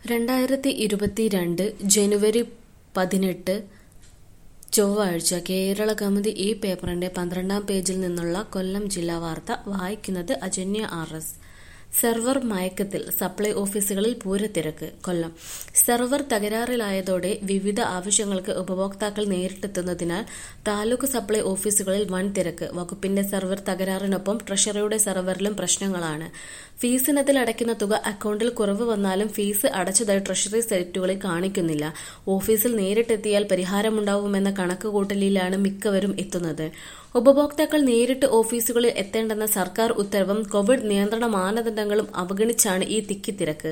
രണ്ടായിരത്തി ഇരുപത്തിരണ്ട് ജനുവരി പതിനെട്ട് ചൊവ്വാഴ്ച കേരളകൗമുദി ഈ പേപ്പറിന്റെ പന്ത്രണ്ടാം പേജിൽ നിന്നുള്ള കൊല്ലം ജില്ലാ വാർത്ത വായിക്കുന്നത് അജന്യ ആർ എസ് സെർവർ മയക്കത്തിൽ സപ്ലൈ ഓഫീസുകളിൽ പൂരത്തിരക്ക് കൊല്ലം സെർവർ തകരാറിലായതോടെ വിവിധ ആവശ്യങ്ങൾക്ക് ഉപഭോക്താക്കൾ നേരിട്ടെത്തുന്നതിനാൽ താലൂക്ക് സപ്ലൈ ഓഫീസുകളിൽ വൻ തിരക്ക് വകുപ്പിന്റെ സെർവർ തകരാറിനൊപ്പം ട്രഷറിയുടെ സെർവറിലും പ്രശ്നങ്ങളാണ് ഫീസിനത്തിൽ അടയ്ക്കുന്ന തുക അക്കൗണ്ടിൽ കുറവ് വന്നാലും ഫീസ് അടച്ചതായി ട്രഷറി സൈറ്റുകളിൽ കാണിക്കുന്നില്ല ഓഫീസിൽ നേരിട്ടെത്തിയാൽ പരിഹാരമുണ്ടാവുമെന്ന കണക്കുകൂട്ടലിലാണ് മിക്കവരും എത്തുന്നത് ഉപഭോക്താക്കൾ നേരിട്ട് ഓഫീസുകളിൽ എത്തേണ്ടെന്ന സർക്കാർ ഉത്തരവും കോവിഡ് നിയന്ത്രണ മാനദണ്ഡങ്ങളും അവഗണിച്ചാണ് ഈ തിക്കിത്തിരക്ക്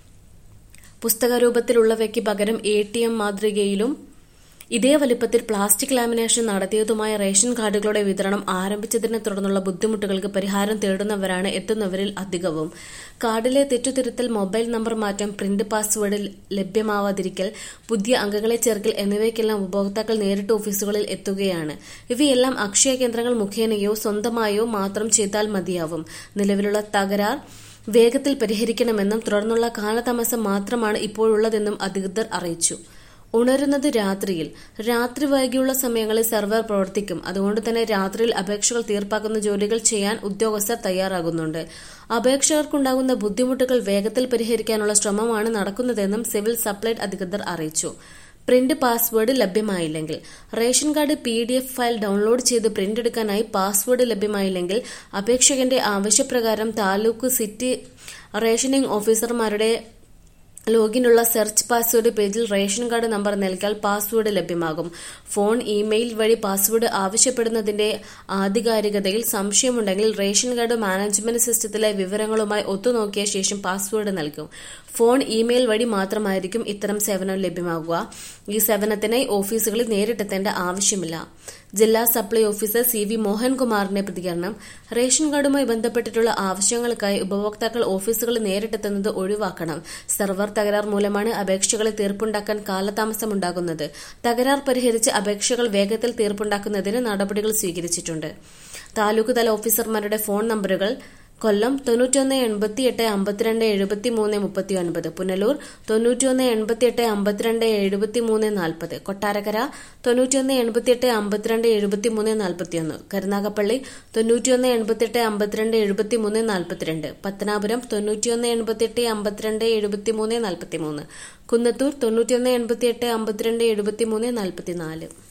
പുസ്തകരൂപത്തിലുള്ളവയ്ക്ക് പകരം എ ടി എം മാതൃകയിലും ഇതേ വലിപ്പത്തിൽ പ്ലാസ്റ്റിക് ലാമിനേഷൻ നടത്തിയതുമായ റേഷൻ കാർഡുകളുടെ വിതരണം ആരംഭിച്ചതിനെ തുടർന്നുള്ള ബുദ്ധിമുട്ടുകൾക്ക് പരിഹാരം തേടുന്നവരാണ് എത്തുന്നവരിൽ അധികവും കാർഡിലെ തെറ്റുതിരുത്തൽ മൊബൈൽ നമ്പർ മാറ്റം പ്രിന്റ് പാസ്വേഡ് ലഭ്യമാവാതിരിക്കൽ പുതിയ അംഗങ്ങളെ ചേർക്കൽ എന്നിവയ്ക്കെല്ലാം ഉപഭോക്താക്കൾ നേരിട്ട് ഓഫീസുകളിൽ എത്തുകയാണ് ഇവയെല്ലാം അക്ഷയ കേന്ദ്രങ്ങൾ മുഖേനയോ സ്വന്തമായോ മാത്രം ചെയ്താൽ മതിയാവും നിലവിലുള്ള തകരാർ വേഗത്തിൽ പരിഹരിക്കണമെന്നും തുടർന്നുള്ള കാലതാമസം മാത്രമാണ് ഇപ്പോഴുള്ളതെന്നും അധികൃതർ അറിയിച്ചു ഉണരുന്നത് രാത്രിയിൽ രാത്രി വൈകിയുള്ള സമയങ്ങളിൽ സെർവർ പ്രവർത്തിക്കും അതുകൊണ്ട് തന്നെ രാത്രിയിൽ അപേക്ഷകൾ തീർപ്പാക്കുന്ന ജോലികൾ ചെയ്യാൻ ഉദ്യോഗസ്ഥർ തയ്യാറാകുന്നുണ്ട് അപേക്ഷകർക്കുണ്ടാകുന്ന ബുദ്ധിമുട്ടുകൾ വേഗത്തിൽ പരിഹരിക്കാനുള്ള ശ്രമമാണ് നടക്കുന്നതെന്നും സിവിൽ സപ്ലൈ അധികൃതർ അറിയിച്ചു പ്രിന്റ് പാസ്വേഡ് ലഭ്യമായില്ലെങ്കിൽ ration card P D F file download ചെയ്ത് പ്രിന്റ് എടുക്കാനായി പാസ്വേഡ് ലഭ്യമായില്ലെങ്കിൽ അപേക്ഷകന്റെ ആവശ്യപ്രകാരം താലൂക്ക് സിറ്റി റേഷനിംഗ് ഓഫീസർമാരുടെ ലോഗിനുള്ള സെർച്ച് പാസ്വേഡ് പേജിൽ റേഷൻ കാർഡ് നമ്പർ നൽകിയാൽ പാസ്വേഡ് ലഭ്യമാകും ഫോൺ ഇമെയിൽ വഴി പാസ്വേഡ് ആവശ്യപ്പെടുന്നതിന്റെ ആധികാരികതയിൽ സംശയമുണ്ടെങ്കിൽ റേഷൻ കാർഡ് മാനേജ്മെന്റ് സിസ്റ്റത്തിലെ വിവരങ്ങളുമായി ഒത്തുനോക്കിയ ശേഷം പാസ്വേഡ് നൽകും ഫോൺ ഇമെയിൽ വഴി മാത്രമായിരിക്കും ഇത്തരം സേവനം ലഭ്യമാകുക ഈ സേവനത്തിനായി ഓഫീസുകളിൽ നേരിട്ടെത്തേണ്ട ആവശ്യമില്ല ജില്ലാ സപ്ലൈ ഓഫീസർ സി വി മോഹൻകുമാറിന്റെ പ്രതികരണം റേഷൻ കാർഡുമായി ബന്ധപ്പെട്ടിട്ടുള്ള ആവശ്യങ്ങൾക്കായി ഉപഭോക്താക്കൾ ഓഫീസുകളിൽ നേരിട്ടെത്തുന്നത് ഒഴിവാക്കണം സെർവർ തകരാർ മൂലമാണ് അപേക്ഷകളെ തീർപ്പുണ്ടാക്കാൻ കാലതാമസമുണ്ടാകുന്നത് തകരാർ പരിഹരിച്ച് അപേക്ഷകൾ വേഗത്തിൽ തീർപ്പുണ്ടാക്കുന്നതിന് നടപടികൾ സ്വീകരിച്ചിട്ടുണ്ട് താലൂക്ക് തല ഓഫീസർമാരുടെ ഫോൺ നമ്പറുകൾ കൊല്ലം തൊണ്ണൂറ്റൊന്ന് എൺപത്തിയെട്ട് അമ്പത്തിരണ്ട് എഴുപത്തി മൂന്ന് മുപ്പത്തി ഒൻപത് പുനലൂർ തൊണ്ണൂറ്റിയൊന്ന് എൺപത്തിയെട്ട് അമ്പത്തിരണ്ട് എഴുപത്തി മൂന്ന് നാൽപ്പത് കൊട്ടാരക്കര തൊണ്ണൂറ്റിയൊന്ന് എൺപത്തിയെട്ട് അമ്പത്തിരണ്ട് എഴുപത്തി മൂന്ന് നാൽപ്പത്തിയൊന്ന് കരുനാഗപ്പള്ളി തൊണ്ണൂറ്റിയൊന്ന് എൺപത്തിയെട്ട് അമ്പത്തിരണ്ട് എഴുപത്തി മൂന്ന് നാൽപ്പത്തിരണ്ട് പത്തനാപുരം തൊണ്ണൂറ്റിയൊന്ന് എൺപത്തിയെട്ട് അമ്പത്തിരണ്ട് എഴുപത്തി മൂന്ന് നാൽപ്പത്തി മൂന്ന് കുന്നത്തൂർ തൊണ്ണൂറ്റിയൊന്ന് എൺപത്തിയെട്ട് അമ്പത്തിരണ്ട് എഴുപത്തി മൂന്ന് നാൽപ്പത്തിനാല്